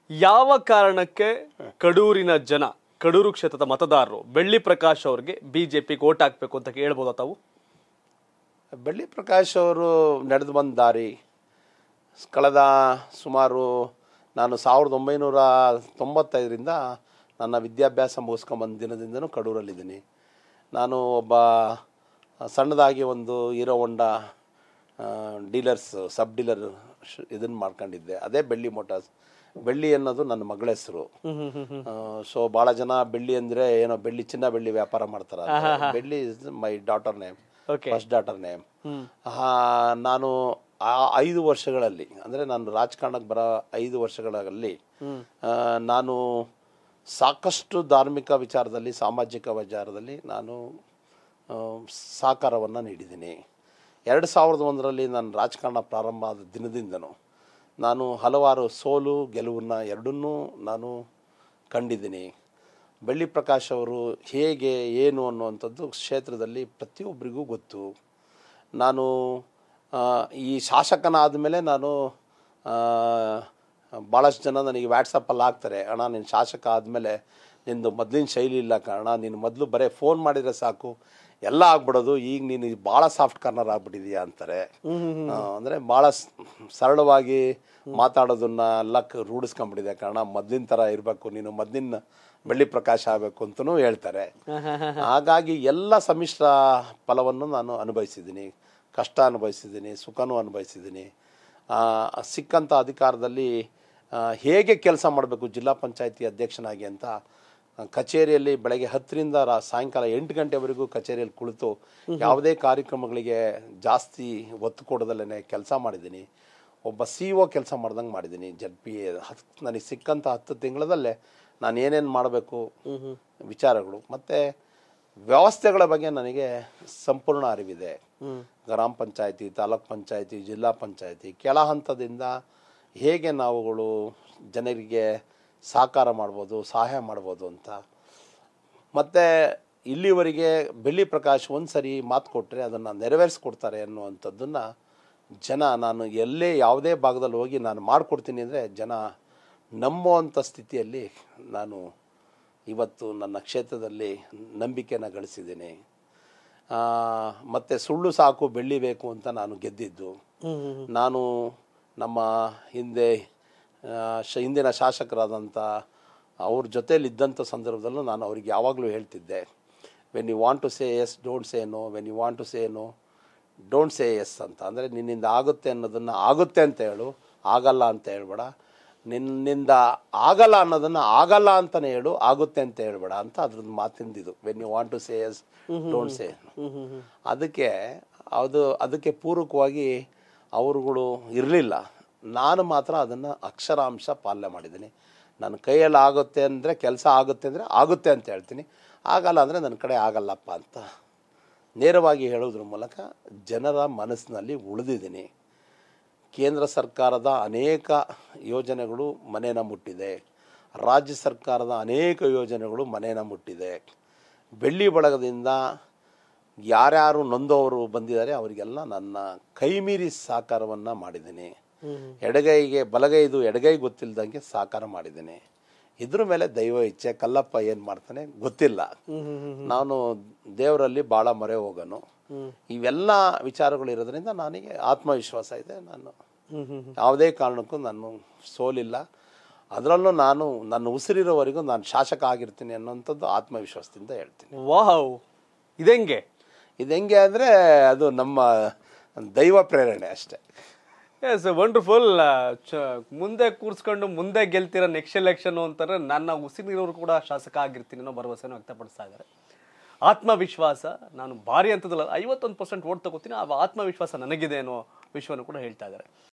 ಯಾವ ಕಾರಣಕ್ಕೆ ಕಡೂರಿನ ಜನ ಕಡೂರು ಕ್ಷೇತ್ರದ ಮತದಾರರು ಬೆಳ್ಳಿ ಪ್ರಕಾಶ್ ಅವ್ರಿಗೆ ಬಿಜೆಪಿಗೆ ಓಟ್ ಹಾಕ್ಬೇಕು ಅಂತ ಹೇಳ್ಬೋದಾ ತಾವು ಬೆಳ್ಳಿ ಪ್ರಕಾಶ್ ಅವರು ನಡೆದು ಬಂದ ದಾರಿ ಕಳೆದ ಸುಮಾರು ನಾನು ಸಾವಿರದ ಒಂಬೈನೂರ ತೊಂಬತ್ತೈದರಿಂದ ನನ್ನ ವಿದ್ಯಾಭ್ಯಾಸ ಮುಗಿಸ್ಕೊಂಬಂದ ದಿನದಿಂದನೂ ಕಡೂರಲ್ಲಿದ್ದೀನಿ ನಾನು ಒಬ್ಬ ಸಣ್ಣದಾಗಿ ಒಂದು ಹೀರೋ ಹೊಂಡ ಡೀಲರ್ಸ್ ಸಬ್ ಡೀಲರ್ ಇದನ್ನು ಮಾಡ್ಕೊಂಡಿದ್ದೆ ಅದೇ ಬೆಳ್ಳಿ ಮೋಟಾರ್ಸ್ ಬೆಳ್ಳಿ ಅನ್ನೋದು ನನ್ನ ಮಗಳ ಹೆಸರು ಸೊ ಭಾಳ ಜನ ಬೆಳ್ಳಿ ಅಂದರೆ ಏನೋ ಬೆಳ್ಳಿ ಚಿನ್ನ ಬೆಳ್ಳಿ ವ್ಯಾಪಾರ ಮಾಡ್ತಾರೆ Belli is my daughter name Okay. First daughter name ನಾನು ಆ ಐದು ವರ್ಷಗಳಲ್ಲಿ ಅಂದರೆ ನಾನು ರಾಜಕಾರಣಕ್ಕೆ ಬರೋ ಐದು ವರ್ಷಗಳಲ್ಲಿ ಆ, ನಾನು ಸಾಕಷ್ಟು ಧಾರ್ಮಿಕ ವಿಚಾರದಲ್ಲಿ ಸಾಮಾಜಿಕ ವಿಚಾರದಲ್ಲಿ ನಾನು ಆ, ಸಹಕಾರವನ್ನು ನೀಡಿದ್ದೀನಿ ಎರಡು ಸಾವಿರದ ಒಂದರಲ್ಲಿ ನಾನು ರಾಜಕಾರಣ ಪ್ರಾರಂಭ ಆದ ದಿನದಿಂದನೂ ನಾನು ಹಲವಾರು ಸೋಲು ಗೆಲುವನ್ನು ಎರಡನ್ನೂ ನಾನು ಕಂಡಿದ್ದೀನಿ ಬೆಳ್ಳಿ ಪ್ರಕಾಶ್ ಅವರು ಹೇಗೆ ಏನು ಅನ್ನುವಂಥದ್ದು ಕ್ಷೇತ್ರದಲ್ಲಿ ಪ್ರತಿಯೊಬ್ಬರಿಗೂ ಗೊತ್ತು ನಾನು ಆ, ಈ ಶಾಸಕನಾದ ಮೇಲೆ ನಾನು ಆ, ಭಾಳಷ್ಟು ಜನ ನನಗೆ ವ್ಯಾಟ್ಸಪ್ಪಲ್ಲಿ ಹಾಕ್ತಾರೆ ಅಣ್ಣ ನೀನು ಶಾಸಕ ಆದಮೇಲೆ ನಿಂದು ಮೊದಲಿನ ಶೈಲಿ ಇಲ್ಲ ಕಾರಣ ನೀನು ಮೊದಲು ಬರೀ ಫೋನ್ ಮಾಡಿದರೆ ಸಾಕು ಎಲ್ಲ ಆಗ್ಬಿಡೋದು ಈಗ ನೀನು ಭಾಳ ಸಾಫ್ಟ್ ಕಾರ್ನರ್ ಆಗ್ಬಿಟ್ಟಿದೀಯಾ ಅಂತಾರೆ ಆ, ಅಂದ್ರೆ ಭಾಳ ಸ್- ಸರಳವಾಗಿ ಮಾತಾಡೋದನ್ನ ಎಲ್ಲ ಕ- ರೂಢಿಸ್ಕೊಂಡ್ಬಿಟ್ಟಿದೆ ಕಾರಣ ಮೊದಲಿನ ಥರ ಇರಬೇಕು ನೀನು ಮೊದಲಿನ ಬೆಳ್ಳಿ ಪ್ರಕಾಶ ಆಗಬೇಕು ಅಂತಲೂ ಹೇಳ್ತಾರೆ ಹಾಗಾಗಿ ಎಲ್ಲ ಸಮ್ಮಿಶ್ರ ಫಲವನ್ನು ನಾನು ಅನುಭವಿಸಿದ್ದೀನಿ ಕಷ್ಟ ಅನುಭವಿಸಿದ್ದೀನಿ ಸುಖನೂ ಅನುಭವಿಸಿದ್ದೀನಿ ಆ, ಸಿಕ್ಕಂಥ ಅಧಿಕಾರದಲ್ಲಿ ಆ, ಹೇಗೆ ಕೆಲಸ ಮಾಡಬೇಕು ಜಿಲ್ಲಾ ಪಂಚಾಯತಿ ಅಧ್ಯಕ್ಷನಾಗಿ ಅಂತ ಆ, ಕಚೇರಿಯಲ್ಲಿ ಬೆಳಗ್ಗೆ ಹತ್ತರಿಂದ ರಾ ಸಾಯಂಕಾಲ ಎಂಟು ಗಂಟೆವರೆಗೂ ಕಚೇರಿಯಲ್ಲಿ ಕುಳಿತು ಯಾವುದೇ ಕಾರ್ಯಕ್ರಮಗಳಿಗೆ ಜಾಸ್ತಿ ಒತ್ತು ಕೊಡದಲ್ಲೇ ಕೆಲಸ ಮಾಡಿದ್ದೀನಿ ಒಬ್ಬ ಸಿ ಒ ಕೆಲಸ ಮಾಡ್ದಂಗೆ ಮಾಡಿದ್ದೀನಿ ಜಡ್ ಪಿ ಎ ಹತ್ತು ನನಗೆ ಸಿಕ್ಕಂಥ ಹತ್ತು ತಿಂಗಳದಲ್ಲೇ ನಾನು ಏನೇನು ಮಾಡಬೇಕು ವಿಚಾರಗಳು ಮತ್ತು ವ್ಯವಸ್ಥೆಗಳ ಬಗ್ಗೆ ನನಗೆ ಸಂಪೂರ್ಣ ಅರಿವಿದೆ ಗ್ರಾಮ ಪಂಚಾಯತಿ ತಾಲೂಕ್ ಪಂಚಾಯತಿ ಜಿಲ್ಲಾ ಪಂಚಾಯತಿ ಕೆಳ ಹಂತದಿಂದ ಹೇಗೆ ನಾವುಗಳು ಜನರಿಗೆ ಸಹಕಾರ ಮಾಡ್ಬೋದು ಸಹಾಯ ಮಾಡ್ಬೋದು ಅಂತ ಮತ್ತು ಇಲ್ಲಿವರೆಗೆ ಬೆಳ್ಳಿ ಪ್ರಕಾಶ್ ಒಂದು ಸರಿ ಮಾತು ಕೊಟ್ಟರೆ ಅದನ್ನು ನೆರವೇರಿಸ್ಕೊಡ್ತಾರೆ ಅನ್ನುವಂಥದ್ದನ್ನು ಜನ ನಾನು ಎಲ್ಲೇ ಯಾವುದೇ ಭಾಗದಲ್ಲಿ ಹೋಗಿ ನಾನು ಮಾಡಿಕೊಡ್ತೀನಿ ಅಂದರೆ ಜನ ನಂಬುವಂಥ ಸ್ಥಿತಿಯಲ್ಲಿ ನಾನು ಇವತ್ತು ನನ್ನ ಕ್ಷೇತ್ರದಲ್ಲಿ ನಂಬಿಕೆನ ಗಳಿಸಿದ್ದೀನಿ ಮತ್ತು ಸುಳ್ಳು ಸಾಕು ಬೆಳ್ಳಿ ಬೇಕು ಅಂತ ನಾನು ಗೆದ್ದಿದ್ದು ನಾನು ನಮ್ಮ ಹಿಂದೆ ಆ, ಶ ಹಿಂದಿನ ಶಾಸಕರಾದಂಥ ಅವ್ರ ಜೊತೇಲಿ ಇದ್ದಂಥ ಸಂದರ್ಭದಲ್ಲೂ ನಾನು ಅವ್ರಿಗೆ ಯಾವಾಗಲೂ ಹೇಳ್ತಿದ್ದೆ when you want to say yes don't say no when you want to say no don't say yes ಅಂತ ಅಂದರೆ ನಿನ್ನಿಂದ ಆಗುತ್ತೆ ಅನ್ನೋದನ್ನು ಆಗುತ್ತೆ ಅಂತ ಹೇಳು ಆಗಲ್ಲ ಅಂತ ಹೇಳ್ಬೇಡ ನಿನ್ನಿಂದ ಆಗಲ್ಲ ಅನ್ನೋದನ್ನು ಆಗಲ್ಲ ಅಂತಲೇ ಹೇಳು ಆಗುತ್ತೆ ಅಂತ ಹೇಳ್ಬೇಡ ಅಂತ ಅದ್ರದ್ದು ಮಾತಿಂದಿದ್ದು when you want to say yes don't say ಅದಕ್ಕೆ ಅದು ಅದಕ್ಕೆ ಪೂರಕವಾಗಿ ಅವರುಗಳು ಇರಲಿಲ್ಲ ನಾನು ಮಾತ್ರ ಅದನ್ನು ಅಕ್ಷರಾಂಶ ಪಾಲನೆ ಮಾಡಿದ್ದೀನಿ ನನ್ನ ಕೈಯಲ್ಲಿ ಆಗುತ್ತೆ ಅಂದರೆ ಕೆಲಸ ಆಗುತ್ತೆ ಅಂದರೆ ಆಗುತ್ತೆ ಅಂತ ಹೇಳ್ತೀನಿ ಆಗಲ್ಲ ಅಂದರೆ ನನ್ನ ಕಡೆ ಆಗಲ್ಲಪ್ಪ ಅಂತ ನೇರವಾಗಿ ಹೇಳೋದ್ರ ಮೂಲಕ ಜನರ ಮನಸ್ಸಿನಲ್ಲಿ ಉಳಿದಿದ್ದೀನಿ ಕೇಂದ್ರ ಸರ್ಕಾರದ ಅನೇಕ ಯೋಜನೆಗಳು ಮನೇನ ಮುಟ್ಟಿದೆ ರಾಜ್ಯ ಸರ್ಕಾರದ ಅನೇಕ ಯೋಜನೆಗಳು ಮನೇನ ಮುಟ್ಟಿದೆ ಬೆಳ್ಳಿ ಬಳಗದಿಂದ ಯಾರ್ಯಾರು ನೊಂದವರು ಬಂದಿದ್ದಾರೆ ಅವರಿಗೆಲ್ಲ ನನ್ನ ಕೈಮೀರಿ ಸಹಕಾರವನ್ನು ಮಾಡಿದ್ದೀನಿ ಎಡಗೈಗೆ ಬಲಗೈದು ಎಡಗೈ ಗೊತ್ತಿಲ್ಲದಂಗೆ ಸಹಕಾರ ಮಾಡಿದ್ದೀನಿ ಇದ್ರ ಮೇಲೆ ದೈವ ಇಚ್ಛೆ ಕಲ್ಲಪ್ಪ ಏನು ಮಾಡ್ತಾನೆ ಗೊತ್ತಿಲ್ಲ ನಾನು ದೇವರಲ್ಲಿ ಭಾಳ ಮೊರೆ ಹೋಗನು ಇವೆಲ್ಲ ವಿಚಾರಗಳು ಇರೋದ್ರಿಂದ ನನಗೆ ಆತ್ಮವಿಶ್ವಾಸ ಇದೆ ನಾನು ಯಾವುದೇ ಕಾರಣಕ್ಕೂ ನಾನು ಸೋಲಿಲ್ಲ ಅದರಲ್ಲೂ ನಾನು ನನ್ನ ಉಸಿರಿರೋವರೆಗೂ ನಾನು ಶಾಸಕ ಆಗಿರ್ತೀನಿ ಅನ್ನೋಂಥದ್ದು ಆತ್ಮವಿಶ್ವಾಸದಿಂದ ಹೇಳ್ತೀನಿ ವಾವ್ ಇದೆಂಗೆ ಇದು ಹೆಂಗೆ ಅಂದರೆ ಅದು ನಮ್ಮ ದೈವ ಪ್ರೇರಣೆ ಅಷ್ಟೇ ಎಸ್ ವಂಡರ್ಫುಲ್ ಮುಂದೆ ಕೂರ್ಸ್ಕೊಂಡು ಮುಂದೆ ಗೆಲ್ತಿರೋ ನೆಕ್ಸ್ಟ್ ಎಲೆಕ್ಷನ್ ಅಂತಾರೆ ನನ್ನ ಉಸಿರಿರೋರು ಕೂಡ ಶಾಸಕ ಆಗಿರ್ತೀನಿ ಅನ್ನೋ ಭರವಸೆನ ವ್ಯಕ್ತಪಡಿಸ್ತಾ ಇದ್ದಾರೆ ಆತ್ಮವಿಶ್ವಾಸ ನಾನು ಭಾರಿ ಅಂತದಲ್ಲ ಐವತ್ತೊಂದು ಪರ್ಸೆಂಟ್ ಓಟ್ ತಗೋತೀನಿ ಆ ಆತ್ಮವಿಶ್ವಾಸ ನನಗಿದೆ ಅನ್ನೋ ವಿಷಯವನ್ನು ಕೂಡ ಹೇಳ್ತಾ ಇದ್ದಾರೆ